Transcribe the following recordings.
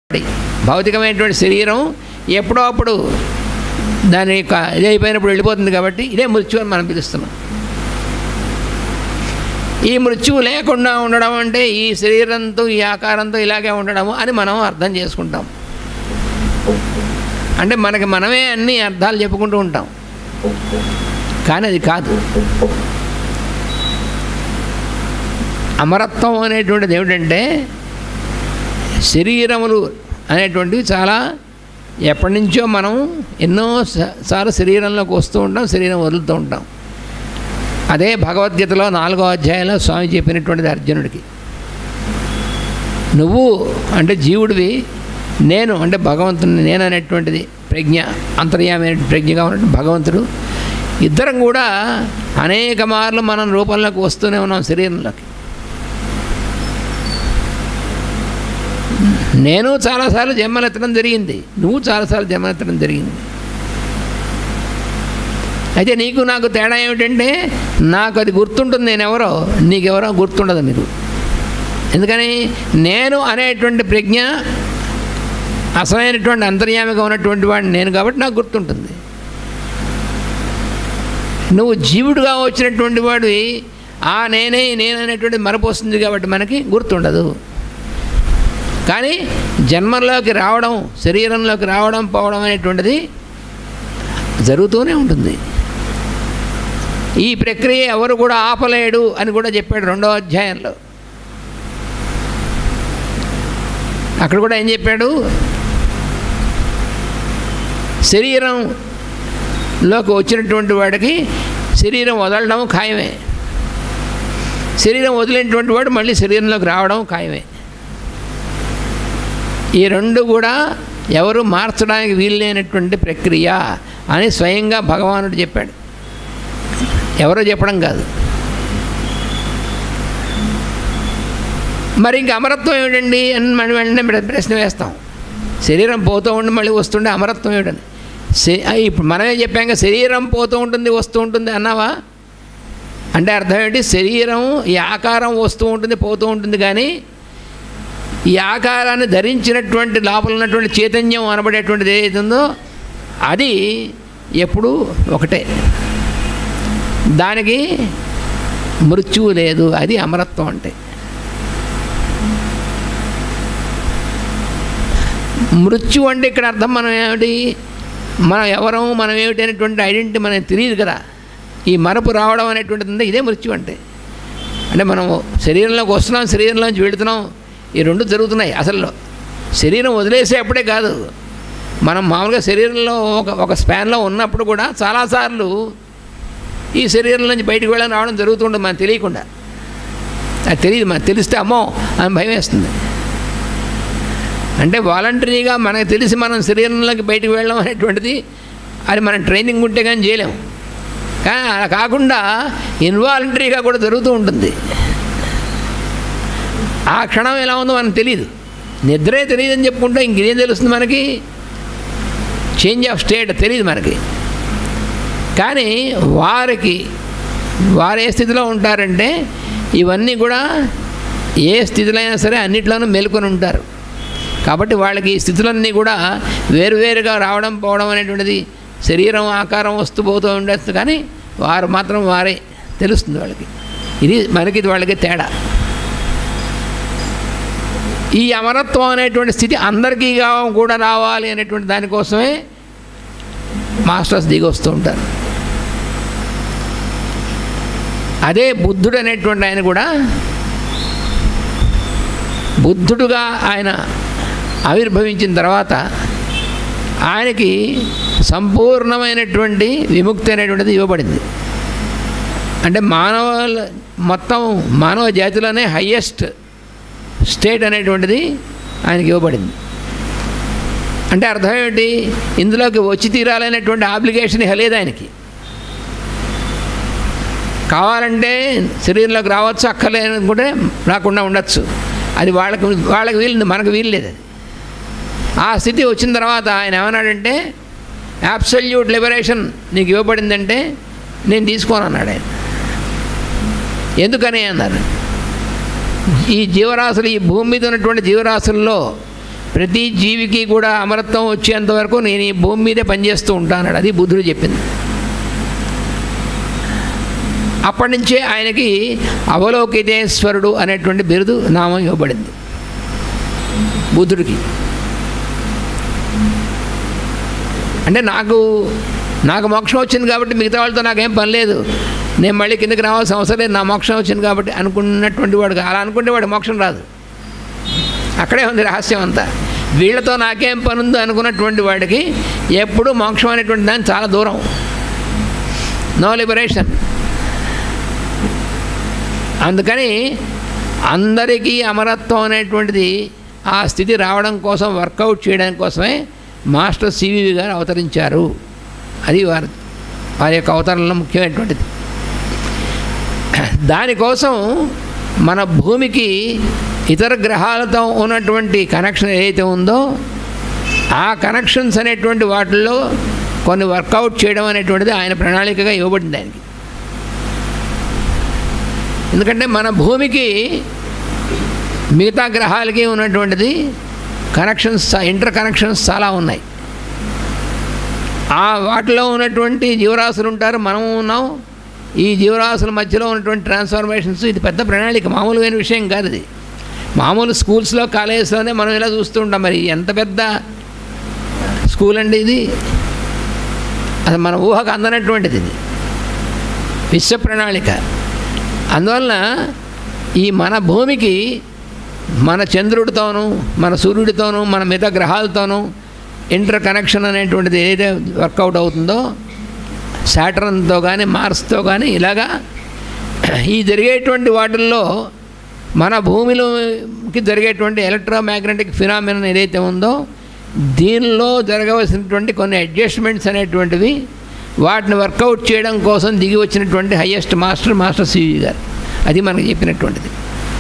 భౌతికమైనటువంటి శరీరం ఎప్పుడో అప్పుడు దాని యొక్క ఇది అయిపోయినప్పుడు వెళ్ళిపోతుంది కాబట్టి ఇదే మృత్యు అని మనం పిలుస్తున్నాం ఈ మృత్యువు లేకుండా ఉండడం అంటే ఈ శరీరంతో ఈ ఆకారంతో ఇలాగే ఉండడము అని మనం అర్థం చేసుకుంటాం అంటే మనకి మనమే అన్ని అర్థాలు చెప్పుకుంటూ ఉంటాం కానీ అది కాదు అమరత్వం అనేటువంటిది ఏమిటంటే శరీరములు అనేటువంటివి చాలా ఎప్పటి నుంచో మనం ఎన్నో స- సార్లు శరీరంలోకి వస్తూ ఉంటాం శరీరం వదులుతూ ఉంటాం అదే భగవద్గీతలో నాలుగో అధ్యాయంలో స్వామి చెప్పినటువంటిది అర్జునుడికి నువ్వు అంటే జీవుడివి నేను అంటే భగవంతుని నేను అనేటువంటిది ప్రజ్ఞ అంతర్యామి ప్రజ్ఞగా ఉన్నట్టు భగవంతుడు ఇద్దరం కూడా అనేక మార్లు మనం రూపంలోకి వస్తూనే ఉన్నాం శరీరంలోకి నేను చాలాసార్లు జన్మలెత్తడం జరిగింది నువ్వు చాలాసార్లు జన్మలెత్తడం జరిగింది అయితే నీకు నాకు తేడా ఏమిటంటే నాకు అది గుర్తుంటుంది నేనెవరో నీకెవరో గుర్తుండదు మీరు ఎందుకని నేను అనేటువంటి ప్రజ్ఞ అసలైనటువంటి అంతర్యామిగా ఉన్నటువంటి వాడిని నేను కాబట్టి నాకు గుర్తుంటుంది నువ్వు జీవుడుగా వచ్చినటువంటి వాడివి ఆ నేనే నేను అనేటువంటి మరపు వస్తుంది కాబట్టి మనకి గుర్తుండదు కానీ జన్మలోకి రావడం శరీరంలోకి రావడం పోవడం అనేటువంటిది జరుగుతూనే ఉంటుంది ఈ ప్రక్రియ ఎవరు కూడా ఆపలేడు అని కూడా చెప్పాడు రెండో అధ్యాయంలో అక్కడ కూడా ఏం చెప్పాడు శరీరంలోకి వచ్చినటువంటి వాడికి శరీరం వదలడం ఖాయమే శరీరం వదిలినటువంటి వాడు మళ్ళీ శరీరంలోకి రావడం ఖాయమే ఈ రెండు కూడా ఎవరు మార్చడానికి వీల్లేనటువంటి ప్రక్రియ అని స్వయంగా భగవానుడు చెప్పాడు ఎవరో చెప్పడం కాదు మరి ఇంక అమరత్వం ఏమిటండి అని మనం వెంటనే ప్ర- ప్రశ్న వేస్తాం శరీరం పోతూ ఉండి మళ్ళీ వస్తుండే అమరత్వం ఏమిటని శ- ఆ, ఇప్పుడు మనమే చెప్పాక శరీరం పోతూ ఉంటుంది వస్తూ ఉంటుంది అన్నావా అంటే అర్థం ఏంటి శరీరం ఈ ఆకారం వస్తూ ఉంటుంది పోతూ ఉంటుంది కానీ ఈ ఆకారాన్ని ధరించినటువంటి లోపల ఉన్నటువంటి చైతన్యం అనబడేటువంటిది ఏదైతే ఉందో అది ఎప్పుడు ఒకటే దానికి మృత్యువు లేదు అది అమరత్వం అంటే మృత్యు అంటే ఇక్కడ అర్థం మనం ఏమిటి మనం ఎవరం మనం ఏమిటి అనేటువంటి ఐడెంటిటీ మనకి తెలియదు కదా ఈ మరపు రావడం అనేటువంటిది ఉంది ఇదే మృత్యు అంటే అంటే మనం శరీరంలోకి వస్తున్నాం శరీరంలోంచి వెళుతున్నాం ఈ రెండు జరుగుతున్నాయి అసలు శరీరం వదిలేసే అప్పుడే కాదు మనం మామూలుగా శరీరంలో ఒక ఒక స్పాన్లో ఉన్నప్పుడు కూడా చాలాసార్లు ఈ శరీరం నుంచి బయటికి వెళ్ళని రావడం జరుగుతుంటుంది మనకు తెలియకుండా అది తెలియదు మనకు తెలిస్తే అమ్మో అని భయం వేస్తుంది అంటే వాలంటరీగా మనకు తెలిసి మనం శరీరంలోకి బయటికి వెళ్ళడం అనేటువంటిది అది మనం ట్రైనింగ్ ఉంటే కానీ చేయలేము కానీ అలా కాకుండా ఇన్వాలంటరీగా కూడా జరుగుతూ ఉంటుంది ఆ క్షణం ఎలా ఉందో మనకు తెలియదు నిద్రే తెలియదు అని చెప్పుకుంటే ఇంకేం తెలుస్తుంది మనకి చేంజ్ ఆఫ్ స్టేట్ తెలియదు మనకి కానీ వారికి వారు ఏ స్థితిలో ఉంటారంటే ఇవన్నీ కూడా ఏ స్థితిలో అయినా సరే అన్నిట్లోనూ మేల్కొని ఉంటారు కాబట్టి వాళ్ళకి ఈ స్థితులన్నీ కూడా వేరువేరుగా రావడం పోవడం అనేటువంటిది శరీరం ఆకారం వస్తూ పోతూ ఉండొచ్చు కానీ వారు మాత్రం వారే తెలుస్తుంది వాళ్ళకి ఇది మనకి ఇది వాళ్ళకి తేడా ఈ అమరత్వం అనేటువంటి స్థితి అందరికీ గా- కూడా రావాలి అనేటువంటి దానికోసమే మాస్టర్స్ దిగి వస్తూ ఉంటారు అదే బుద్ధుడు అనేటువంటి ఆయన కూడా బుద్ధుడుగా ఆయన ఆవిర్భవించిన తర్వాత ఆయనకి సంపూర్ణమైనటువంటి విముక్తి అనేటువంటిది ఇవ్వబడింది అంటే మానవ మొత్తం మానవ జాతిలోనే హయ్యెస్ట్ స్టేట్ అనేటువంటిది ఆయనకి ఇవ్వబడింది అంటే అర్థం ఏమిటి ఇందులోకి వచ్చి తీరాలనేటువంటి ఆబ్లిగేషన్ ఇక లేదు ఆయనకి కావాలంటే శరీరంలోకి రావచ్చు అక్కర్లేదనుకుంటే రాకుండా ఉండొచ్చు అది వాళ్ళకి వాళ్ళకి వీలు మనకు వీలు లేదు అది ఆ స్థితి వచ్చిన తర్వాత ఆయన ఏమన్నాడంటే యాబ్సల్యూట్ లిబరేషన్ నీకు ఇవ్వబడిందంటే నేను తీసుకోను అన్నాడు ఆయన ఎందుకని అన్నారు ఈ జీవరాశులు ఈ భూమి మీద ఉన్నటువంటి జీవరాశుల్లో ప్రతి జీవికి కూడా అమరత్వం వచ్చేంత వరకు నేను ఈ భూమి మీదే పనిచేస్తూ ఉంటాను అది బుద్ధుడు చెప్పింది అప్పటి నుంచే ఆయనకి అవలోకితేశ్వరుడు అనేటువంటి బిరుదు నామం ఇవ్వబడింది బుద్ధుడికి అంటే నాకు నాకు మోక్షం వచ్చింది కాబట్టి మిగతా వాళ్ళతో నాకేం పని లేదు నేను మళ్ళీ కిందకి రావాల్సిన అవసరం లేదు నా మోక్షం వచ్చింది కాబట్టి అనుకున్నటువంటి వాడు అలా అనుకుంటే వాడు మోక్షం రాదు అక్కడే ఉంది రహస్యం అంతా వీళ్ళతో నాకేం పని ఉందో అనుకున్నటువంటి వాడికి ఎప్పుడూ మోక్షం అనేటువంటి దాన్ని చాలా దూరం నో లిబరేషన్ అందుకని అందరికీ అమరత్వం అనేటువంటిది ఆ స్థితి రావడం కోసం వర్కౌట్ చేయడం కోసమే మాస్టర్ సివివి గారు అవతరించారు అది వారి వారి యొక్క అవతరణలో ముఖ్యమైనటువంటిది దానికోసం మన భూమికి ఇతర గ్రహాలతో ఉన్నటువంటి కనెక్షన్ ఏదైతే ఉందో ఆ కనెక్షన్స్ అనేటువంటి వాటిల్లో కొన్ని వర్కౌట్ చేయడం అనేటువంటిది ఆయన ప్రణాళికగా ఇవ్వబడింది ఆయనకి ఎందుకంటే మన భూమికి మిగతా గ్రహాలకి ఉన్నటువంటిది కనెక్షన్స్ ఇంటర్ కనెక్షన్స్ చాలా ఉన్నాయి ఆ వాటిలో ఉన్నటువంటి జీవరాశులు ఉంటారు మనము ఉన్నాం ఈ జీవరాశుల మధ్యలో ఉన్నటువంటి ట్రాన్స్ఫర్మేషన్స్ ఇది పెద్ద ప్రణాళిక మామూలుమైన విషయం కాదు ఇది మామూలు స్కూల్స్లో కాలేజెస్లోనే మనం ఇలా చూస్తూ ఉంటాం మరి ఎంత పెద్ద స్కూల్ అండి ఇది అది మన ఊహకు అందనటువంటిది ఇది విశ్వ ప్రణాళిక అందువలన ఈ మన భూమికి మన చంద్రుడితోనూ మన సూర్యుడితోనూ మన మిగతా గ్రహాలతోనూ ఇంటర్ కనెక్షన్ అనేటువంటిది ఏదైతే వర్కౌట్ అవుతుందో శాటర్న్తో కానీ మార్స్తో కానీ ఇలాగా ఈ జరిగేటువంటి వాటిల్లో మన భూమిలోకి జరిగేటువంటి ఎలక్ట్రోమాగ్నెటిక్ ఫినామినన్ ఏదైతే ఉందో దీనిలో జరగవలసినటువంటి కొన్ని అడ్జస్ట్మెంట్స్ అనేటువంటివి వాటిని వర్కౌట్ చేయడం కోసం దిగి వచ్చినటువంటి హయ్యెస్ట్ మాస్టర్ మాస్టర్ సివి గారు అది మనకు చెప్పినటువంటిది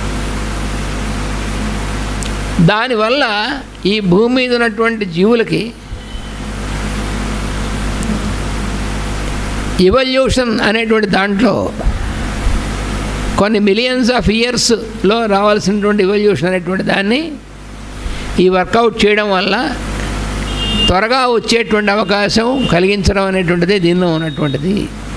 దానివల్ల ఈ భూమి మీద ఉన్నటువంటి జీవులకి ఇవల్యూషన్ అనేటువంటి దాంట్లో కొన్ని మిలియన్స్ ఆఫ్ ఇయర్స్లో రావాల్సినటువంటి ఇవల్యూషన్ అనేటువంటి దాన్ని ఈ వర్కౌట్ చేయడం వల్ల త్వరగా వచ్చేటువంటి అవకాశం కలిగించడం అనేటువంటిది దీనిలో ఉన్నటువంటిది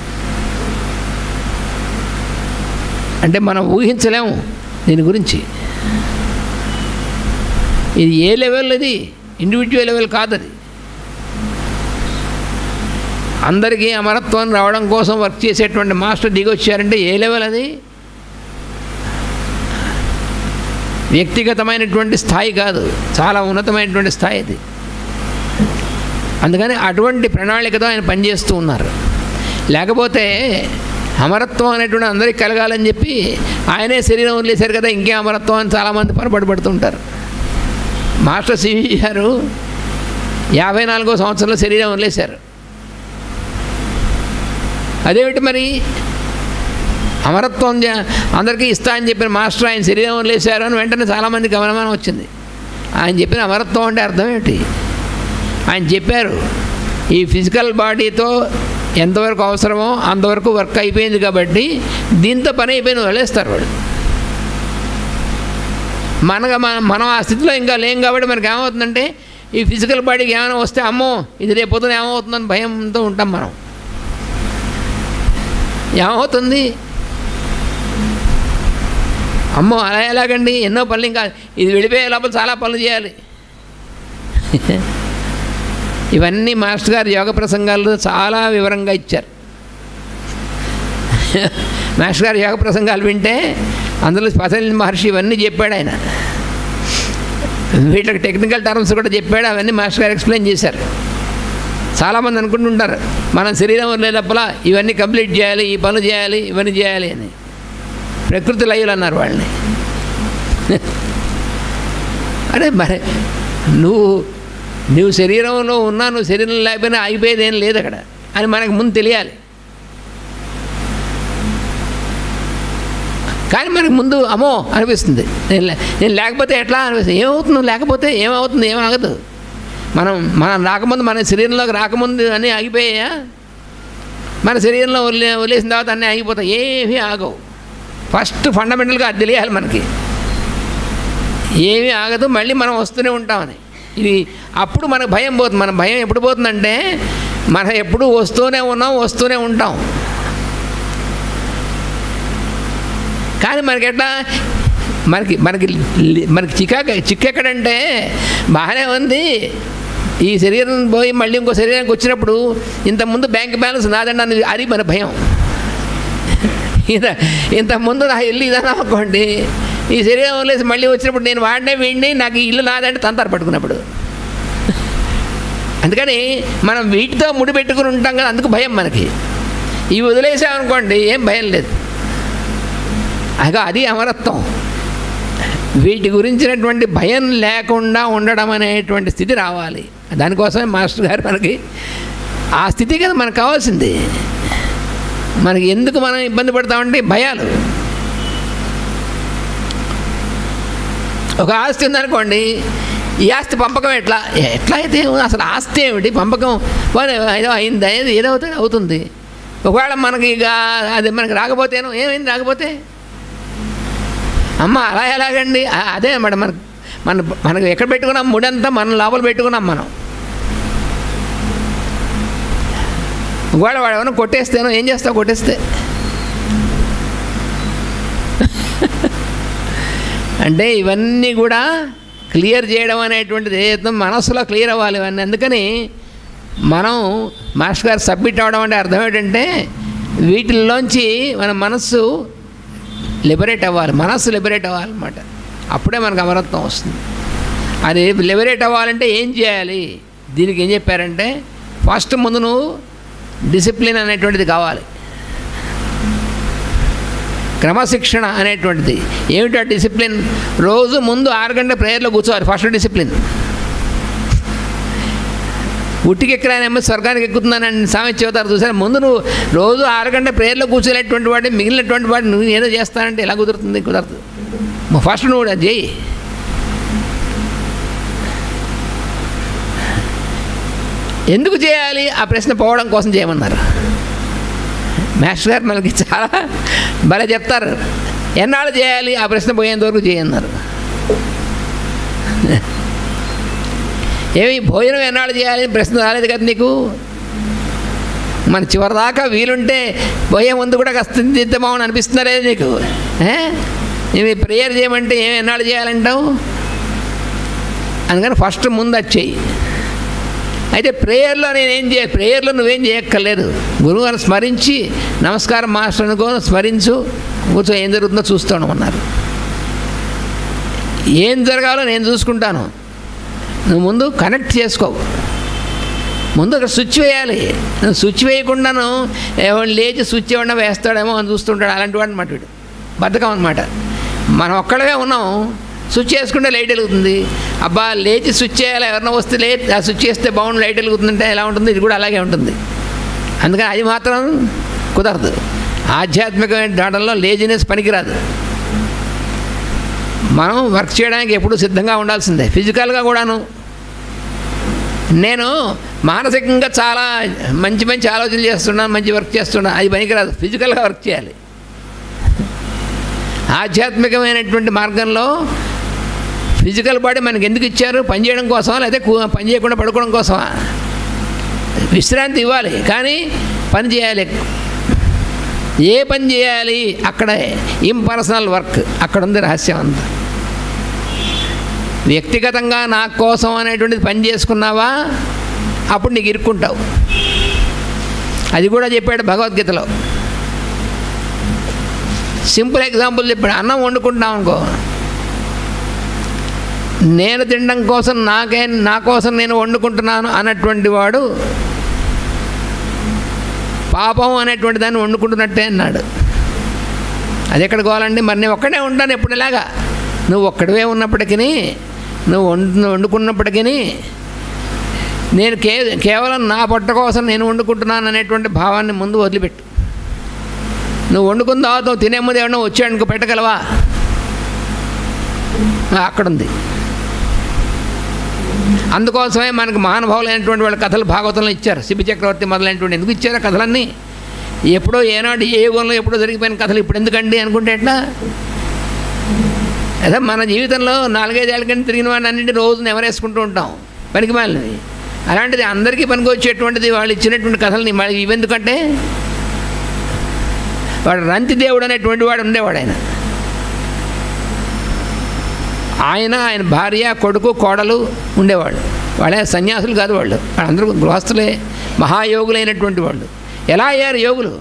అంటే మనం ఊహించలేము దీని గురించి ఇది ఏ లెవెల్ ఇది ఇండివిజువల్ లెవెల్ కాదు అది అందరికీ అమరత్వం రావడం కోసం వర్క్ చేసేటువంటి మాస్టర్ దిగి వచ్చారంటే ఏ లెవెల్ అది వ్యక్తిగతమైనటువంటి స్థాయి కాదు చాలా ఉన్నతమైనటువంటి స్థాయి అది అందుకని అటువంటి ప్రణాళికతో ఆయన పనిచేస్తూ ఉన్నారు లేకపోతే అమరత్వం అనేటువంటి అందరికీ కలగాలని చెప్పి ఆయనే శరీరం వదిలేశారు కదా ఇంకే అమరత్వం అని చాలామంది పొరపాటు పడుతుంటారు మాస్టర్ సివి గారు యాభై నాలుగో సంవత్సరంలో శరీరం వదిలేశారు అదేమిటి మరి అమరత్వం జ- అందరికీ ఇస్తా అని చెప్పిన మాస్టర్ ఆయన శరీరం వదిలేశారు అని వెంటనే చాలామందికి గమనమానం వచ్చింది ఆయన చెప్పిన అమరత్వం అంటే అర్థం ఏమిటి ఆయన చెప్పారు ఈ ఫిజికల్ బాడీతో ఎంతవరకు అవసరమో అంతవరకు వర్క్ అయిపోయింది కాబట్టి దీంతో పని అయిపోయింది వదిలేస్తారు వాడు మనగా మన- మనం ఆ స్థితిలో ఇంకా లేం కాబట్టి మనకి ఏమవుతుందంటే ఈ ఫిజికల్ బాడీకి ఏమైనా వస్తే అమ్మో ఇది రేపు పొద్దున ఏమవుతుందని భయంతో ఉంటాం మనం ఏమవుతుంది అమ్మో అలా ఎలాగండి ఎన్నో పనులు ఇంకా ఇది వెళ్ళిపోయే లోపల చాలా పనులు చేయాలి ఇవన్నీ మాస్టర్ గారు యోగ ప్రసంగాల్లో చాలా వివరంగా ఇచ్చారు మాస్టర్ గారు యోగ ప్రసంగాలు వింటే అందులో పతంజలి మహర్షి ఇవన్నీ చెప్పాడు ఆయన వీటికి టెక్నికల్ టర్మ్స్ కూడా చెప్పాడు అవన్నీ మాస్టర్ గారు ఎక్స్ప్లెయిన్ చేశారు చాలామంది అనుకుంటుంటారు మనం శరీరం వదిలేటప్పుల ఇవన్నీ కంప్లీట్ చేయాలి ఈ పనులు చేయాలి ఇవన్నీ చేయాలి అని ప్రకృతి లయులు అన్నారు వాళ్ళని అరే మరి నువ్వు నువ్వు శరీరంలో ఉన్నా నువ్వు శరీరం లేకపోయినా అయిపోయేది ఏం లేదు అక్కడ అని మనకు ముందు తెలియాలి కానీ మనకు ముందు అమ్మో అనిపిస్తుంది నేను లే- నేను లేకపోతే ఎట్లా అనిపిస్తుంది ఏమవుతుంది నువ్వు లేకపోతే ఏమవుతుంది ఏమాగదు మనం మనం రాకముందు మన శరీరంలోకి రాకముందు అన్నీ ఆగిపోయాయా మన శరీరంలో వదిలే వదిలేసిన తర్వాత అన్నీ ఆగిపోతాయి ఏమీ ఆగవు ఫస్ట్ ఫండమెంటల్గా అది తెలియాలి మనకి ఏమీ ఆగదు మళ్ళీ మనం వస్తూనే ఉంటామని ఇది అప్పుడు మనకు భయం పోతుంది మన భయం ఎప్పుడు పోతుందంటే మనం ఎప్పుడు వస్తూనే ఉన్నాం వస్తూనే ఉంటాం కానీ మనకి ఎట్లా మనకి మనకి లి- మనకి చికాక చిక్కెక్కడంటే బాగానే ఉంది ఈ శరీరం పోయి మళ్ళీ ఇంకో శరీరానికి వచ్చినప్పుడు ఇంతకుముందు బ్యాంక్ బ్యాలెన్స్ నాదండి అని అది మన భయం ఇంత ఇంతకుముందు నా ఇల్లు ఇదని అనుకోండి ఈ శరీరం వదిలేసి మళ్ళీ వచ్చినప్పుడు నేను వాడినే వీడిని నాకు ఈ ఇల్లు నాదంటే తంతారు పట్టుకున్నప్పుడు అందుకని మనం వీటితో ముడి పెట్టుకుని ఉంటాం కదా అందుకు భయం మనకి ఇవి వదిలేసామనుకోండి ఏం భయం లేదు అగా అది అమరత్వం వీటి గురించినటువంటి భయం లేకుండా ఉండడం అనేటువంటి స్థితి రావాలి దానికోసమే మాస్టర్ గారు మనకి ఆ స్థితి కదా మనకు కావాల్సింది మనకి ఎందుకు మనం ఇబ్బంది పడతామంటే భయాలు ఒక ఆస్తి ఉందనుకోండి ఈ ఆస్తి పంపకం ఎట్లా ఎట్లా అయితే ఉంది? అసలు ఆస్తి ఏమిటి పంపకం పోనీ ఏదో అయింది ఏదో ఏదో అవుతుంది అవుతుంది ఒకవేళ మనకి ఇక అది మనకి రాకపోతేనో ఏమైంది రాకపోతే అమ్మ అలా ఎలాగండి ఆ- అదే అన్నమాట మన మన మనకు ఎక్కడ పెట్టుకున్నాం ముడంతా మన లోపల పెట్టుకున్నాం మనం ఒకవేళ వాడు ఏమైనా కొట్టేస్తేనో ఏం చేస్తావు కొట్టేస్తే అంటే ఇవన్నీ కూడా క్లియర్ చేయడం అనేటువంటిది ఏదైతే మనసులో క్లియర్ అవ్వాలి ఇవన్నీ అందుకని మనం మాస్టర్ గారు సబ్మిట్ అవ్వడం అంటే అర్థం ఏంటంటే వీటిల్లోంచి మన మనస్సు లిబరేట్ అవ్వాలి మనస్సు లిబరేట్ అవ్వాలన్నమాట అప్పుడే మనకు అమరత్వం వస్తుంది అది లిబరేట్ అవ్వాలంటే ఏం చేయాలి దీనికి ఏం చెప్పారంటే ఫస్ట్ ముందు నువ్వు డిసిప్లిన్ అనేటువంటిది కావాలి క్రమశిక్షణ అనేటువంటిది ఏమిటా డిసిప్లిన్ రోజు ముందు ఆరు గంటల ప్రేయర్లో కూర్చోవాలి ఫస్ట్ డిసిప్లిన్ ఉట్టికి ఎక్కడానేమో స్వర్గానికి ఎక్కుతున్నానని సామెత చెబుతారు చూసారు ముందు నువ్వు రోజు ఆరు గంట ప్రేయర్లో కూర్చోలేటువంటి వాడి మిగిలినటువంటి వాడు నువ్వు ఏదో చేస్తానంటే ఎలా కుదురుతుంది కుదరదు ఫస్ట్ నువ్వు అది చేయి ఎందుకు చేయాలి ఆ ప్రశ్న పోవడం కోసం చేయమన్నారు మాస్టర్ గారు మనకి చాలా భలే చెప్తారు ఎన్నాళ్ళు చేయాలి ఆ ప్రశ్న పోయేంత వరకు చేయన్నారు ఏమి భోజనం ఎన్నాళ్ళు చేయాలి ప్రశ్న రాలేదు కదా నీకు మన చివరిదాకా వీలుంటే పోయే ముందు కూడా కాస్త దిద్దామని అనిపిస్తున్నారే నీకు ఏ? ఏమి ప్రేయర్ చేయమంటే ఏమి ఎన్నాళ్ళు చేయాలంటావు అందుకని ఫస్ట్ ముందు అది చెయ్యి అయితే ప్రేయర్లో నేనేం చేయ ప్రేయర్లో నువ్వేం చేయక్కర్లేదు గురువుగారు స్మరించి నమస్కారం మాస్టర్ అనుకో స్మరించు కూర్చో ఏం జరుగుతుందో చూస్తాను అన్నారు ఏం జరగాలో నేను చూసుకుంటాను నువ్వు ముందు కనెక్ట్ చేసుకో ముందు అక్కడ స్విచ్ వేయాలి నువ్వు స్విచ్ వేయకుండాను ఎవరు లేచి స్విచ్ ఏమన్నా వేస్తాడేమో అని చూస్తుంటాడు అలాంటి వాడు అనమాట వీడు బద్ధకం అనమాట మనం ఒక్కడమే ఉన్నాం స్విచ్ వేసుకుంటే లైట్ వెలుగుతుంది అబ్బా లేచి స్విచ్ చేయాలి ఎవరన్నా వస్తే లే ఆ స్విచ్ చేస్తే బాగుండు లైట్ వెలుగుతుందంటే ఎలా ఉంటుంది ఇది కూడా అలాగే ఉంటుంది అందుకని అది మాత్రం కుదరదు ఆధ్యాత్మికమైన దాటంలో లేజినెస్ పనికిరాదు మనం వర్క్ చేయడానికి ఎప్పుడూ సిద్ధంగా ఉండాల్సిందే ఫిజికల్గా కూడాను నేను మానసికంగా చాలా మంచి మంచి ఆలోచనలు చేస్తున్నాను మంచి వర్క్ చేస్తున్నాను అది పనికిరాదు ఫిజికల్గా వర్క్ చేయాలి ఆధ్యాత్మికమైనటువంటి మార్గంలో ఫిజికల్ బాడీ మనకి ఎందుకు ఇచ్చారు పని చేయడం కోసమా లేదా కూ- పని చేయకుండా పడుకోవడం కోసమా విశ్రాంతి ఇవ్వాలి కానీ పని చేయాలి ఏ పని చేయాలి అక్కడే ఇంపర్సనల్ వర్క్ అక్కడ ఉంది రహస్యం అంతా వ్యక్తిగతంగా నా కోసం అనేటువంటిది పని చేసుకున్నావా అప్పుడు నీకు ఇరుక్కుంటావు అది కూడా చెప్పాడు భగవద్గీతలో సింపుల్ ఎగ్జాంపుల్ చెప్పాడు అన్నం వండుకుంటున్నాం అనుకో నేను తినడం కోసం నాకే నా కోసం నేను వండుకుంటున్నాను అన్నటువంటి వాడు పాపం అనేటువంటి దాన్ని వండుకుంటున్నట్టే అన్నాడు అది ఎక్కడ పోవాలండి మరి నేను ఒక్కడే ఉంటాను ఎప్పుడు ఇలాగా నువ్వు ఒక్కడివే ఉన్నప్పటికీ నువ్వు వండు వండుకున్నప్పటికీ నేను కే కేవలం నా పొట్ట కోసం నేను వండుకుంటున్నాను అనేటువంటి భావాన్ని ముందు వదిలిపెట్టు నువ్వు వండుకున్న తర్వాత నువ్వు తినే ముందు ఏమన్నా వచ్చాడు పెట్టగలవా ఆ, అక్కడుంది అందుకోసమే మనకు మహానుభావులైనటువంటి వాళ్ళ కథలు భాగవతంలో ఇచ్చారు శిబి చక్రవర్తి మొదలైనటువంటి ఎందుకు ఇచ్చారు ఆ కథలన్నీ ఎప్పుడో ఏనాడు ఏ యుగంలో ఎప్పుడో జరిగిపోయిన కథలు ఇప్పుడు ఎందుకండి అనుకుంటే ఎట్లా అదే మన జీవితంలో నాలుగైదేళ్ళ కింద తిరిగిన వాడిని అన్నింటి రోజు నెవరేసుకుంటూ ఉంటాం పనికి మాలినవి అలాంటిది అందరికీ పనికి వచ్చేటువంటిది వాళ్ళు ఇచ్చినటువంటి కథల్ని మళ్ళీ ఇవెందుకంటే వాడు రంతి దేవుడు అనేటువంటి వాడు ఉండేవాడు ఆయన ఆయన ఆయన భార్య కొడుకు కోడలు ఉండేవాళ్ళు వాళ్ళే సన్యాసులు కాదు వాళ్ళు వాళ్ళందరూ గృహస్థులే మహాయోగులైనటువంటి వాళ్ళు ఎలా అయ్యారు యోగులు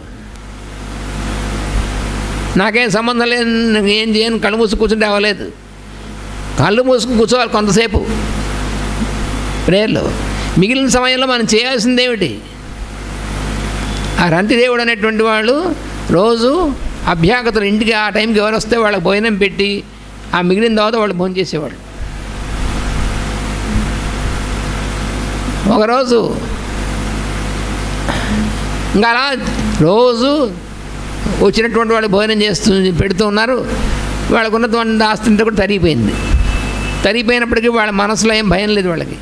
నాకేం సంబంధం లేదు నేను ఏం చేయను కళ్ళు మూసి కూర్చుంటే అవ్వలేదు కళ్ళు మూసుకు కూర్చోవాలి కొంతసేపు ప్రేయర్లో మిగిలిన సమయంలో మనం చేయాల్సింది ఏమిటి ఆ రంతిదేవుడు అనేటువంటి వాళ్ళు రోజు అభ్యాగతులు ఇంటికి ఆ టైంకి ఎవరు వస్తే వాళ్ళకి భోజనం పెట్టి ఆ మిగిలిన తర్వాత వాళ్ళు భోజనం చేసేవాళ్ళు ఒకరోజు ఇంకా అలా రోజు వచ్చినటువంటి వాళ్ళు భోజనం చేస్తూ పెడుతూ ఉన్నారు వాళ్ళకు ఉన్నటువంటి ఆస్తి అంతా కూడా తరిగిపోయింది తరిగిపోయినప్పటికీ వాళ్ళ మనసులో ఏం భయం లేదు వాళ్ళకి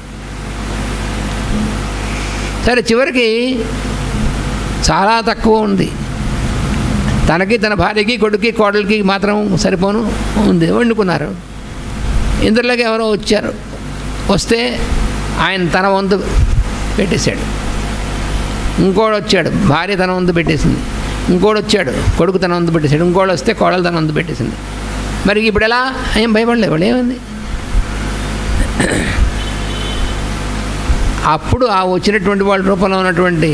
సరే చివరికి చాలా తక్కువ ఉంది తనకి తన భార్యకి కొడుక్కి కోడలికి మాత్రం సరిపోను ఉంది వండుకున్నారు ఇందులోకి ఎవరో వచ్చారు వస్తే ఆయన తన వంతు పెట్టేశాడు ఇంకోడు వచ్చాడు భార్య తన వంతు పెట్టేసింది ఇంకోడు వచ్చాడు కొడుకు తన వంతు పెట్టేశాడు ఇంకోడు వస్తే కోడలు తన వంతు పెట్టేసింది మరి ఇప్పుడు ఎలా ఏం భయపడలేదు వాళ్ళు ఏమైంది అప్పుడు ఆ వచ్చినటువంటి వాళ్ళ రూపంలో ఉన్నటువంటి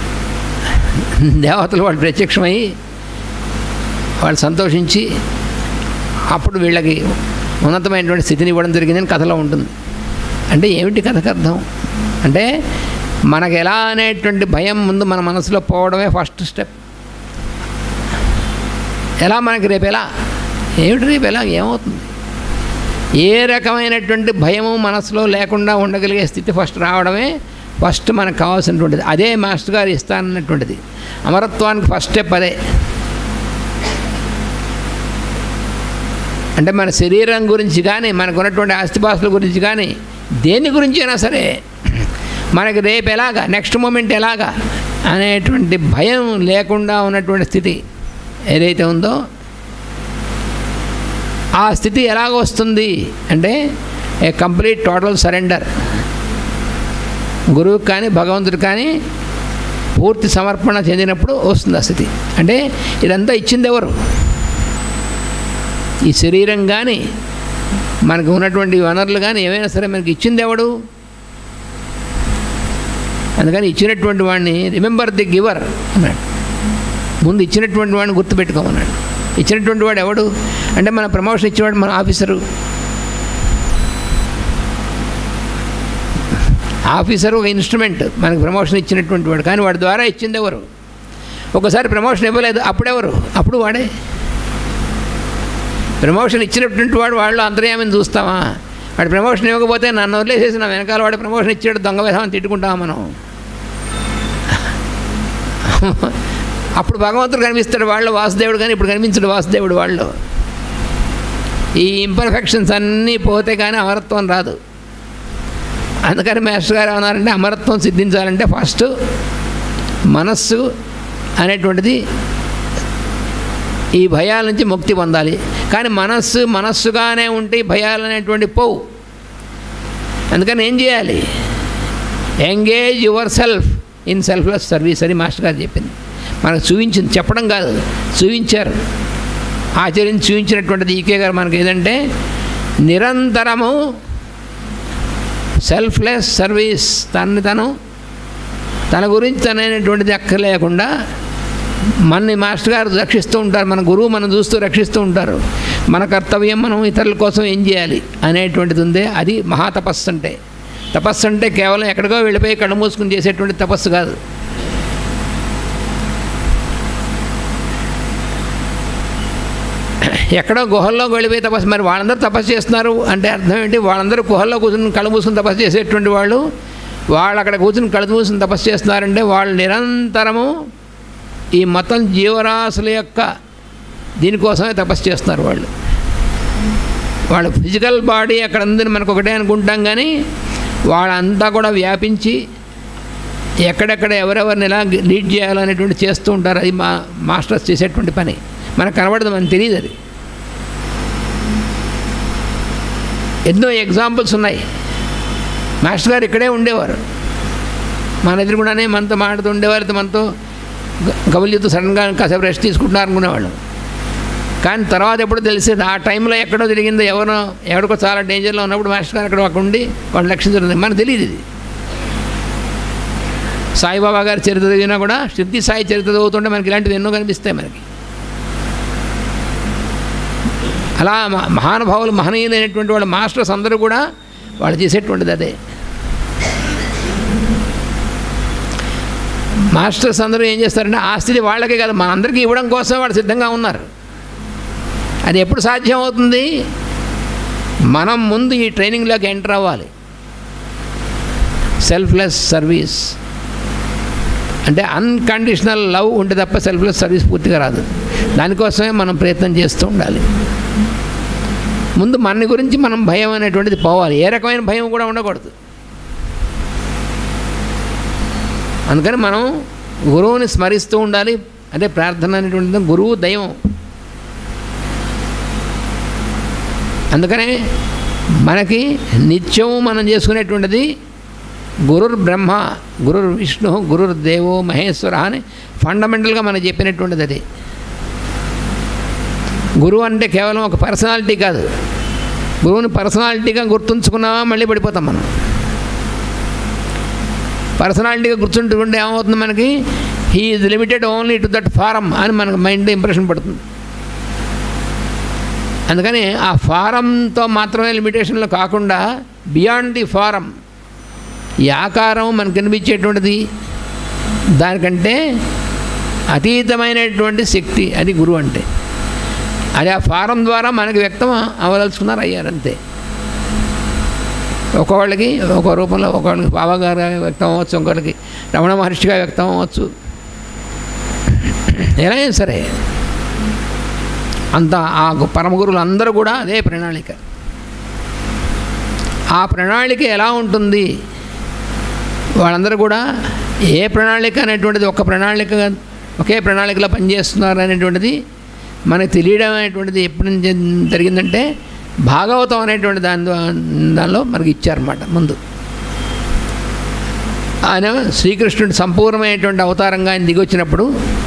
దేవతలు వాళ్ళు ప్రత్యక్షమై వాళ్ళు సంతోషించి అప్పుడు వీళ్ళకి ఉన్నతమైనటువంటి స్థితిని ఇవ్వడం జరిగిందని కథలో ఉంటుంది అంటే ఏమిటి కథకు అర్థం అంటే మనకు ఎలా అనేటువంటి భయం ముందు మన మనసులో పోవడమే ఫస్ట్ స్టెప్ ఎలా మనకి రేపు ఎలా ఏమిటి రేపు ఎలా ఏమవుతుంది ఏ రకమైనటువంటి భయము మనసులో లేకుండా ఉండగలిగే స్థితి ఫస్ట్ రావడమే ఫస్ట్ మనకు కావాల్సినటువంటిది అదే మాస్టర్ గారు ఇస్తానన్నటువంటిది అమరత్వానికి ఫస్ట్ స్టెప్ అదే అంటే మన శరీరం గురించి కానీ మనకు ఉన్నటువంటి ఆస్తిపాస్తుల గురించి కానీ దేని గురించి అయినా సరే మనకి రేపు ఎలాగా నెక్స్ట్ మూమెంట్ ఎలాగా అనేటువంటి భయం లేకుండా ఉన్నటువంటి స్థితి ఏదైతే ఉందో ఆ స్థితి ఎలాగ వస్తుంది అంటే ఏ కంప్లీట్ టోటల్ సరెండర్ గురువుకి కానీ భగవంతుడికి కానీ పూర్తి సమర్పణ చెందినప్పుడు వస్తుంది ఆ స్థితి అంటే ఇదంతా ఇచ్చింది ఎవరు ఈ శరీరం కానీ మనకు ఉన్నటువంటి వనరులు కానీ ఏమైనా సరే మనకి ఇచ్చింది ఎవడు అందుకని ఇచ్చినటువంటి వాడిని రిమెంబర్ ది గివర్ అన్నాడు ముందు ఇచ్చినటువంటి వాడిని గుర్తుపెట్టుకోమన్నాడు ఇచ్చినటువంటి వాడు ఎవడు అంటే మన ప్రమోషన్ ఇచ్చేవాడు మన ఆఫీసరు ఆఫీసర్ ఒక ఇన్స్ట్రుమెంట్ మనకు ప్రమోషన్ ఇచ్చినటువంటి వాడు కానీ వాడి ద్వారా ఇచ్చింది ఎవరు ఒకసారి ప్రమోషన్ ఇవ్వలేదు అప్పుడెవరు అప్పుడు వాడే ప్రమోషన్ ఇచ్చినటువంటి వాడు వాళ్ళు అంతర్యామని చూస్తామా వాడు ప్రమోషన్ ఇవ్వకపోతే నన్ను వదిలేసేసి నా వెనకాల వాడు ప్రమోషన్ ఇచ్చాడు దొంగ విధానం తిట్టుకుంటామా మనం అప్పుడు భగవంతుడు కనిపిస్తాడు వాళ్ళు వాసుదేవుడు కానీ ఇప్పుడు కనిపించడు వాసుదేవుడు వాళ్ళు ఈ ఇంపర్ఫెక్షన్స్ అన్నీ పోతే కానీ అమరత్వం రాదు అందుకని మాస్టర్ గారు ఏమన్నారంటే అమరత్వం సిద్ధించాలంటే ఫస్ట్ మనస్సు అనేటువంటిది ఈ భయాల నుంచి ముక్తి పొందాలి కానీ మనస్సు మనస్సుగానే ఉంటే ఈ భయాలు అనేటువంటి పోవు అందుకని ఏం చేయాలి engage your self in selfless service అని మాస్టర్ గారు చెప్పింది మనకు చూపించింది చెప్పడం కాదు చూపించారు ఆచరించి చూపించినటువంటిది ఈకే గారు మనకి ఏదంటే నిరంతరము సెల్ఫ్లెస్ సర్వీస్ తనని తను తన గురించి తనైనటువంటిది అక్కర్లేకుండా మనని మాస్టర్ గారు రక్షిస్తూ ఉంటారు మన గురువు మనం చూస్తూ రక్షిస్తూ ఉంటారు మన కర్తవ్యం మనం ఇతరుల కోసం ఏం చేయాలి అనేటువంటిది ఉందే అది మహాతపస్సు అంటే తపస్సు అంటే కేవలం ఎక్కడికో వెళ్ళిపోయి కళ్ళు మూసుకుని చేసేటువంటి తపస్సు కాదు ఎక్కడో గుహల్లో వెళ్ళిపోయి తపస్సు మరి వాళ్ళందరూ తపస్సు చేస్తున్నారు అంటే అర్థం ఏంటి వాళ్ళందరూ గుహల్లో కూర్చుని కళ్ళు మూసుకుని తపస్సు చేసేటువంటి వాళ్ళు వాళ్ళు అక్కడ కూర్చుని కళ్ళు మూసుకుని తపస్సు చేస్తున్నారంటే వాళ్ళు నిరంతరము ఈ మొత్తం జీవరాశుల యొక్క దీనికోసమే తపస్సు చేస్తున్నారు వాళ్ళు వాళ్ళ ఫిజికల్ బాడీ అక్కడ ఉందని మనకు ఒకటే అనుకుంటాం కానీ వాళ్ళంతా కూడా వ్యాపించి ఎక్కడెక్కడ ఎవరెవరిని ఎలా లీడ్ చేయాలనేటువంటి చేస్తూ ఉంటారు అది మా మాస్టర్స్ చేసేటువంటి పని మనకు కనబడదు మనకు తెలియదు అది ఎన్నో ఎగ్జాంపుల్స్ ఉన్నాయి మాస్టర్ గారు ఇక్కడే ఉండేవారు మన ఎదురుగుండానే మనతో మాట్లాడుతూ ఉండేవారు మనతో కబుల్యూతో సడన్గా కాసేపు రెస్ట్ తీసుకుంటున్నారు అనుకునేవాళ్ళం కానీ తర్వాత ఎప్పుడు తెలిసేది ఆ టైంలో ఎక్కడో జరిగిందో ఎవరో ఎవరికో చాలా డేంజర్లో ఉన్నప్పుడు మాస్టర్ గారు అక్కడ అక్కడ ఉండి వాళ్ళు రక్షించడం మనకు తెలియదు ఇది సాయిబాబా గారి చరిత్ర చదివినా కూడా సిద్ధి సాయి చరిత్ర చదువుతుంటే మనకి ఇలాంటివి ఎన్నో కనిపిస్తాయి మనకి అలా మ- మహానుభావులు మహనీయులైనటువంటి వాళ్ళ మాస్టర్స్ అందరూ కూడా వాళ్ళు చేసేటువంటిది అదే మాస్టర్స్ అందరూ ఏం చేస్తారంటే ఆస్తిని వాళ్ళకే కాదు మన అందరికీ ఇవ్వడం కోసం వాళ్ళు సిద్ధంగా ఉన్నారు అది ఎప్పుడు సాధ్యం అవుతుంది మనం ముందు ఈ ట్రైనింగ్లోకి ఎంటర్ అవ్వాలి సెల్ఫ్లెస్ సర్వీస్ అంటే అన్కండిషనల్ లవ్ ఉంటే తప్ప సెల్ఫ్లెస్ సర్వీస్ పూర్తిగా రాదు దానికోసమే మనం ప్రయత్నం చేస్తూ ఉండాలి ముందు మన గురించి మనం భయం అనేటువంటిది పోవాలి ఏ రకమైన భయం కూడా ఉండకూడదు అందుకని మనం గురువుని స్మరిస్తూ ఉండాలి అదే ప్రార్థన అనేటువంటిది గురువు దైవం అందుకనే మనకి నిత్యం మనం చేసుకునేటువంటిది గురుర్ బ్రహ్మ గురుర్ విష్ణు గురుర్ దేవో మహేశ్వర అని ఫండమెంటల్గా మనం చెప్పినటువంటిది అది గురువు అంటే కేవలం ఒక పర్సనాలిటీ కాదు గురువుని పర్సనాలిటీగా గుర్తుంచుకున్నామా మళ్ళీ పడిపోతాం మనం పర్సనాలిటీగా గుర్తుంటుంటే ఏమవుతుంది మనకి he is limited only to that form అని మనకు మైండ్ ఇంప్రెషన్ పడుతుంది అందుకని ఆ ఫారంతో మాత్రమే లిమిటేషన్లో కాకుండా బియాండ్ ది ఫారం ఈ ఆకారం మనకు కనిపించేటువంటిది దానికంటే అతీతమైనటువంటి శక్తి అది గురువు అంటే అది ఆ ఫారం ద్వారా మనకి వ్యక్తం అవదలుచుకున్నారు అయ్యారు అంతే ఒక్కొక్కళ్ళకి ఒక రూపంలో ఒక్కొక్కళ్ళకి బాబాగారు వ్యక్తం అవ్వచ్చు ఇంకొకరికి రమణ మహర్షిగా వ్యక్తం అవ్వచ్చు ఎలా అయినా సరే అంత ఆ గు- పరమ గురువులు అందరూ కూడా అదే ప్రణాళిక ఆ ప్రణాళిక ఎలా ఉంటుంది వాళ్ళందరూ కూడా ఏ ప్రణాళిక అనేటువంటిది ఒక ప్రణాళిక ఒకే ప్రణాళికలో పనిచేస్తున్నారు అనేటువంటిది మనకు తెలియడం అనేటువంటిది ఎప్పటి నుంచి జరిగిందంటే భాగవతం అనేటువంటి దాని ద్వా- దానిలో మనకి ఇచ్చారన్నమాట ముందు ఆయన శ్రీకృష్ణుడు సంపూర్ణమైనటువంటి అవతారంగా ఆయన దిగొచ్చినప్పుడు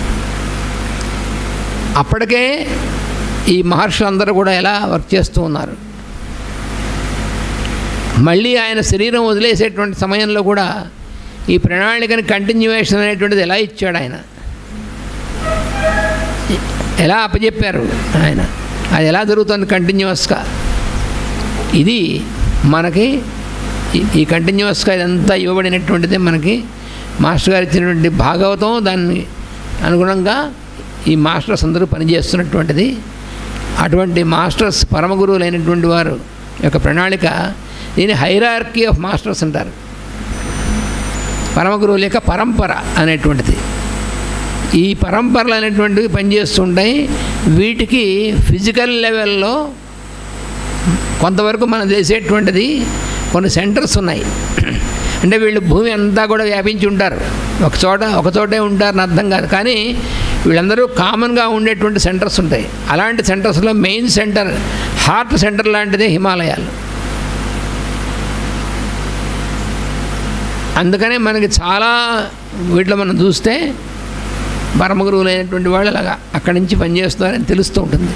అప్పటికే ఈ మహర్షులందరూ కూడా ఎలా వర్క్ చేస్తూ ఉన్నారు మళ్ళీ ఆయన శరీరం వదిలేసేటువంటి సమయంలో కూడా ఈ ప్రణాళికని కంటిన్యూవేషన్ అనేటువంటిది ఎలా ఇచ్చాడు ఆయన ఎలా అప్పచెప్పారు ఆయన అది ఎలా జరుగుతుంది కంటిన్యూస్గా ఇది మనకి ఈ- ఈ కంటిన్యూస్గా ఇదంతా ఇవ్వబడినటువంటిదే మనకి మాస్టర్ గారు ఇచ్చినటువంటి భాగవతం దాన్ని అనుగుణంగా ఈ మాస్టర్స్ అందరూ పనిచేస్తున్నటువంటిది అటువంటి మాస్టర్స్ పరమ గురువులైనటువంటి వారు యొక్క ప్రణాళిక దీని హైరార్కీ ఆఫ్ మాస్టర్స్ అంటారు పరమ గురువుల యొక్క పరంపర అనేటువంటిది ఈ పరంపరలు అనేటువంటివి పనిచేస్తుంటాయి వీటికి ఫిజికల్ లెవెల్లో కొంతవరకు మనం చేసేటువంటిది కొన్ని సెంటర్స్ ఉన్నాయి అంటే వీళ్ళు భూమి అంతా కూడా వ్యాపించి ఉంటారు ఒక చోట ఒక చోటే ఉంటారని అర్థం కాదు కానీ వీళ్ళందరూ కామన్గా ఉండేటువంటి సెంటర్స్ ఉంటాయి అలాంటి సెంటర్స్లో మెయిన్ సెంటర్ హార్ట్ సెంటర్ లాంటిదే హిమాలయాలు అందుకనే మనకి చాలా వీటిలో మనం చూస్తే పరమ గురువులైనటువంటి వాళ్ళు అలాగా అక్కడి నుంచి పనిచేస్తున్నారని తెలుస్తూ ఉంటుంది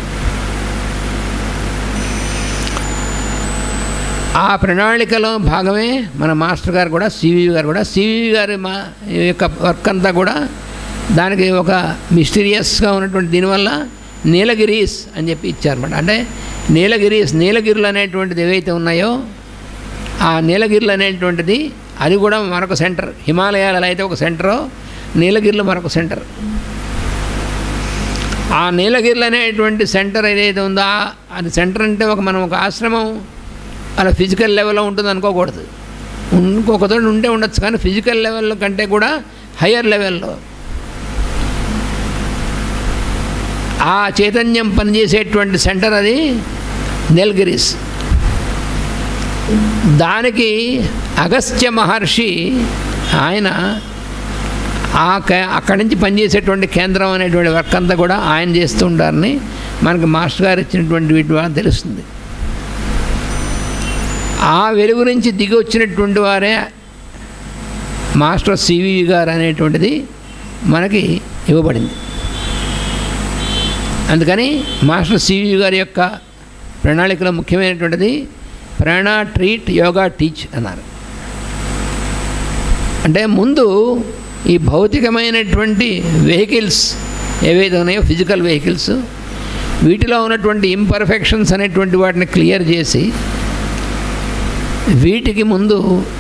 ఆ ప్రణాళికలో భాగమే మన మాస్టర్ గారు కూడా సివి గారు కూడా సివి గారి మా యొక్క వర్క్ అంతా కూడా దానికి ఒక మిస్టీరియస్గా ఉన్నటువంటి దీనివల్ల నీలగిరీస్ అని చెప్పి ఇచ్చారన్నమాట అంటే నీలగిరీస్ నీలగిరులు అనేటువంటిది ఏవైతే ఉన్నాయో ఆ నీలగిరులు అనేటువంటిది అది కూడా మరొక సెంటర్ హిమాలయాలలో అయితే ఒక సెంటరో నీలగిరిలో మరొక సెంటర్ ఆ నీలగిరిలు అనేటువంటి సెంటర్ ఏదైతే ఉందో ఆ- అది సెంటర్ అంటే ఒక మనం ఒక ఆశ్రమం అలా ఫిజికల్ లెవెల్లో ఉంటుంది అనుకోకూడదు ఇంకొక చోట ఉంటే ఉండొచ్చు కానీ ఫిజికల్ లెవెల్ కంటే కూడా హయ్యర్ లెవెల్లో ఆ చైతన్యం పనిచేసేటువంటి సెంటర్ అది నీలగిరీస్ దానికి అగస్త్య మహర్షి ఆయన ఆ కే- అక్కడి నుంచి పనిచేసేటువంటి కేంద్రం అనేటువంటి వర్క్ అంతా కూడా ఆయన చేస్తూ ఉంటారని మనకి మాస్టర్ గారు ఇచ్చినటువంటి వీటి వల్ల తెలుస్తుంది ఆ వెలుగు నుంచి దిగి వచ్చినటువంటి వారే మాస్టర్ సివి గారు అనేటువంటిది మనకి ఇవ్వబడింది అందుకని మాస్టర్ సివి గారి యొక్క ప్రణాళికలో ముఖ్యమైనటువంటిది ప్రాణ ట్రీట్ యోగా టీచ్ అన్నారు అంటే ముందు ఈ భౌతికమైనటువంటి వెహికల్స్ ఏవైతే ఉన్నాయో ఫిజికల్ వెహికల్స్ వీటిలో ఉన్నటువంటి ఇంపర్ఫెక్షన్స్ అనేటువంటి వాటిని క్లియర్ చేసి వీటికి ముందు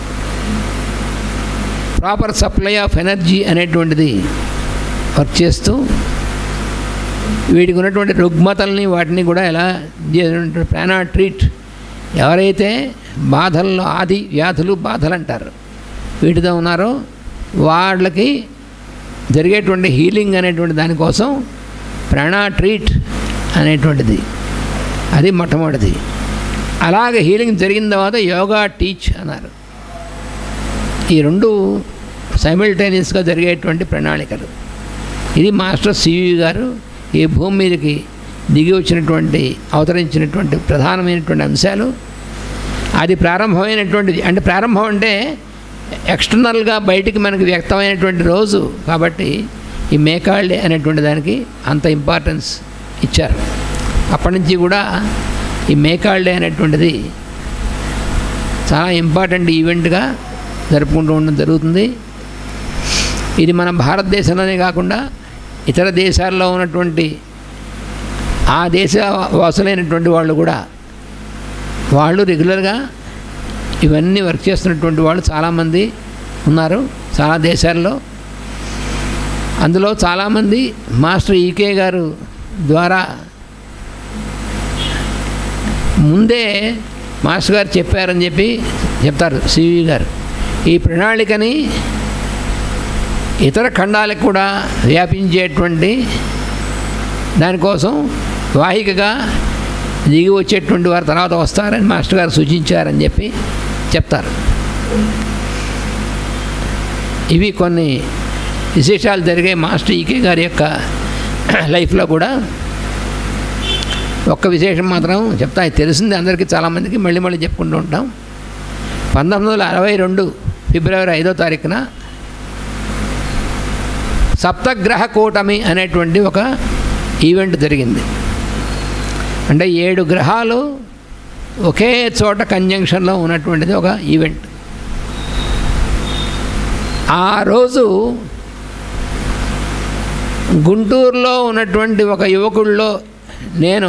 ప్రాపర్ సప్లై ఆఫ్ ఎనర్జీ అనేటువంటిది వర్క్ చేస్తూ వీటికి ఉన్నటువంటి రుగ్మతల్ని వాటిని కూడా ఎలా ప్రాణా ట్రీట్ ఎవరైతే బాధల్లో ఆది వ్యాధులు బాధలు అంటారు వీటితో ఉన్నారో వాళ్ళకి జరిగేటువంటి హీలింగ్ అనేటువంటి దానికోసం ప్రాణా ట్రీట్ అనేటువంటిది అది మొట్టమొదటిది అలాగే హీలింగ్ జరిగిన తర్వాత యోగా టీచ్ అన్నారు ఈ రెండు సైమిల్టేనియస్గా జరిగేటువంటి ప్రణాళికలు ఇది మాస్టర్ సివి గారు ఈ భూమి మీదకి దిగి వచ్చినటువంటి అవతరించినటువంటి ప్రధానమైనటువంటి అంశాలు అది ప్రారంభమైనటువంటిది అంటే ప్రారంభం అంటే ఎక్స్టర్నల్గా బయటికి మనకి వ్యక్తమైనటువంటి రోజు కాబట్టి ఈ మేకాళ్ళే అనేటువంటి దానికి అంత ఇంపార్టెన్స్ ఇచ్చారు అప్పటి నుంచి కూడా ఈ మేకాళ్ళే అనేటువంటిది చాలా ఇంపార్టెంట్ ఈవెంట్గా జరుపుకుంటూ ఉండడం జరుగుతుంది ఇది మన భారతదేశంలోనే కాకుండా ఇతర దేశాల్లో ఉన్నటువంటి ఆ దేశ వాసులైనటువంటి వాళ్ళు కూడా వాళ్ళు రెగ్యులర్గా ఇవన్నీ వర్క్ చేస్తున్నటువంటి వాళ్ళు చాలామంది ఉన్నారు చాలా దేశాల్లో అందులో చాలామంది మాస్టర్ ఈకే గారు ద్వారా ముందే మాస్టర్ గారు చెప్పారని చెప్పి చెప్తారు సివి గారు ఈ ప్రణాళికని ఇతర ఖండాలకు కూడా వ్యాపించేటువంటి దానికోసం వాహికగా దిగి వచ్చేటువంటి వారు తర్వాత వస్తారని మాస్టర్ గారు సూచించారని చెప్పి చెప్తారు ఇవి కొన్ని విశేషాలు జరిగే మాస్టర్ ఈకే గారి యొక్క లైఫ్లో కూడా ఒక్క విశేషం మాత్రం చెప్తా ఇది తెలిసింది అందరికీ చాలామందికి మళ్ళీ మళ్ళీ చెప్పుకుంటూ ఉంటాం పంతొమ్మిది వందల అరవై రెండు ఫిబ్రవరి ఐదో తారీఖున సప్తగ్రహ కూటమి అనేటువంటి ఒక ఈవెంట్ జరిగింది అంటే ఏడు గ్రహాలు ఒకే చోట కంజంక్షన్లో ఉన్నటువంటిది ఒక ఈవెంట్ ఆ రోజు గుంటూరులో ఉన్నటువంటి ఒక యువకుల్లో నేను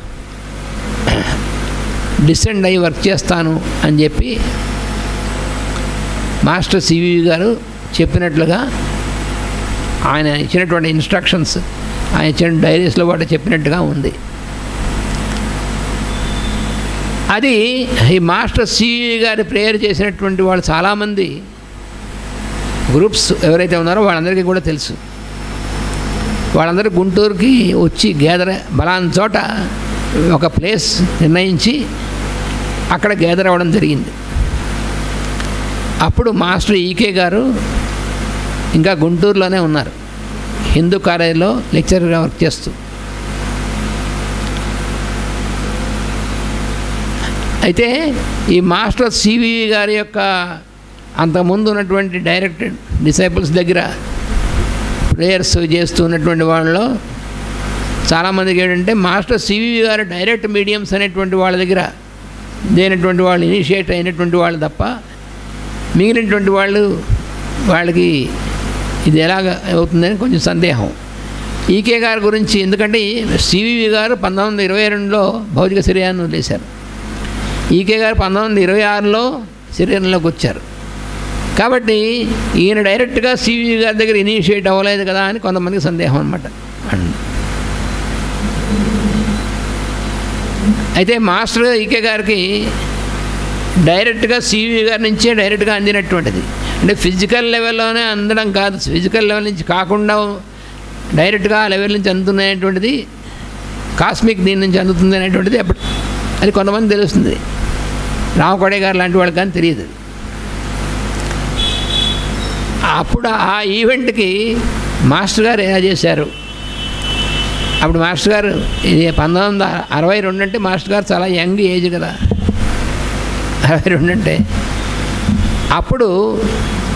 డిసెండ్ అయ్యి వర్క్ చేస్తాను అని చెప్పి మాస్టర్ సివి గారు చెప్పినట్లుగా ఆయన ఇచ్చినటువంటి ఇన్స్ట్రక్షన్స్ ఆయన ఇచ్చిన డైరీస్లో పాటు చెప్పినట్టుగా ఉంది అది ఈ మాస్టర్ సివి గారి ప్రేయర్ చేసినటువంటి వాళ్ళు చాలామంది గ్రూప్స్ ఎవరైతే ఉన్నారో వాళ్ళందరికీ కూడా తెలుసు వాళ్ళందరూ గుంటూరుకి వచ్చి గేదర్ బలాన్ చోట ఒక ప్లేస్ నిర్ణయించి అక్కడ గేదర్ అవ్వడం జరిగింది అప్పుడు మాస్టర్ ఈకే గారు ఇంకా గుంటూరులోనే ఉన్నారు హిందూ కాలేజీలో లెక్చరర్గా వర్క్ చేస్తూ అయితే ఈ మాస్టర్ సివి గారి యొక్క అంతకుముందు ఉన్నటువంటి డైరెక్టెడ్ డిసైపుల్స్ దగ్గర ప్రేయర్స్ చేస్తూ ఉన్నటువంటి వాళ్ళలో చాలామందికి ఏంటంటే మాస్టర్ సివి గారు డైరెక్ట్ మీడియంస్ అనేటువంటి వాళ్ళ దగ్గర దేనటువంటి వాళ్ళు ఇనిషియేట్ అయినటువంటి వాళ్ళు తప్ప మిగిలినటువంటి వాళ్ళు వాళ్ళకి ఇది ఎలాగ అవుతుందని కొంచెం సందేహం ఈకే గారి గురించి ఎందుకంటే సివివి గారు పంతొమ్మిది వందల ఇరవై రెండులో భౌతిక శరీరాన్ని వదిలేశారు ఈకే గారు పంతొమ్మిది వందల ఇరవై ఆరులో శరీరంలోకి వచ్చారు కాబట్టి ఈయన డైరెక్ట్గా సివి గారి దగ్గర ఇనిషియేట్ అవ్వలేదు కదా అని కొంతమందికి సందేహం అనమాట అయితే మాస్టర్ ఈకే గారికి డైరెక్ట్గా సివి గారి నుంచే డైరెక్ట్గా అందినటువంటిది అంటే ఫిజికల్ లెవెల్లోనే అందడం కాదు ఫిజికల్ లెవెల్ నుంచి కాకుండా డైరెక్ట్గా ఆ లెవెల్ నుంచి అందుతున్నటువంటిది కాస్మిక్ దీని నుంచి అందుతుంది అనేటువంటిది అప్పుడు అది కొంతమంది తెలుస్తుంది రామకోడే గారు లాంటి వాళ్ళకి కానీ తెలియదు అప్పుడు ఆ ఈవెంట్కి మాస్టర్ గారు ఎలా చేశారు అప్పుడు మాస్టర్ గారు ఇది పంతొమ్మిది వందల అరవై రెండు అంటే మాస్టర్ గారు చాలా యంగ్ ఏజ్ కదా అరవై రెండు అంటే అప్పుడు